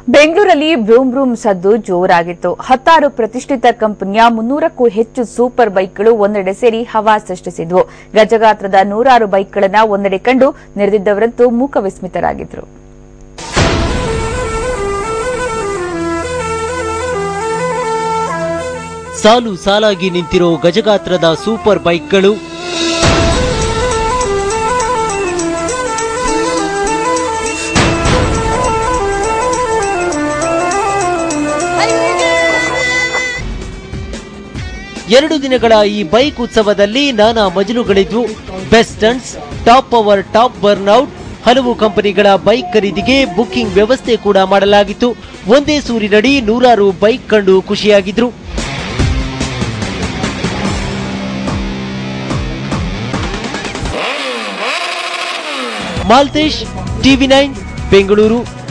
ಬೆಂಗಳೂರಲ್ಲಿ broom broom ಸದ್ದು ಜೋರಾಗಿತ್ತು ಹತ್ತಾರು ಪ್ರತಿಷ್ಠಿತ ಕಂಪನಿಯ ಮುನ್ನೂರಕ್ಕೂ ಹೆಚ್ಚು ಸೂಪರ್ ಬೈಕ್ಗಳು ಒಂದೆಡೆ ಸೇರಿ ಹವಾ ಸೃಷ್ಟಿಸಿದ್ವು ಗಜಗಾತ್ರದ ನೂರಾರು ಬೈಕ್ಗಳನ್ನ ಒಂದೆಡೆ ಕಂಡು ನೆರೆದಿದ್ದವರಂತೂ ಮೂಕ ವಿಸ್ಮಿತರಾಗಿದ್ರು ಸಾಲು ಸಾಲಾಗಿ ನಿಂತಿರೋ ಗಜಗಾತ್ರದ ಸೂಪರ್ ಬೈಕ್ಗಳು ಎರಡು ದಿನಗಳ ಈ ಬೈಕ್ ಉತ್ಸವದಲ್ಲಿ ನಾನಾ ಮಜಲುಗಳಿದ್ವು best stunts top power top burnout ಹಲವು ಕಂಪನಿಗಳ ಬೈಕ್ ಖರೀದಿಗೆ ಬುಕ್ಕಿಂಗ್ ವ್ಯವಸ್ಥೆ ಕೂಡ ಮಾಡಲಾಗಿತ್ತು ಒಂದೇ ಸೂರಿನಡಿ ನೂರಾರು ಬೈಕ್ ಕಂಡು ಖುಷಿಯಾಗಿದ್ರು ಮಾಲ್ತೇಶ್ ಟಿವಿ ನೈನ್ ಬೆಂಗಳೂರು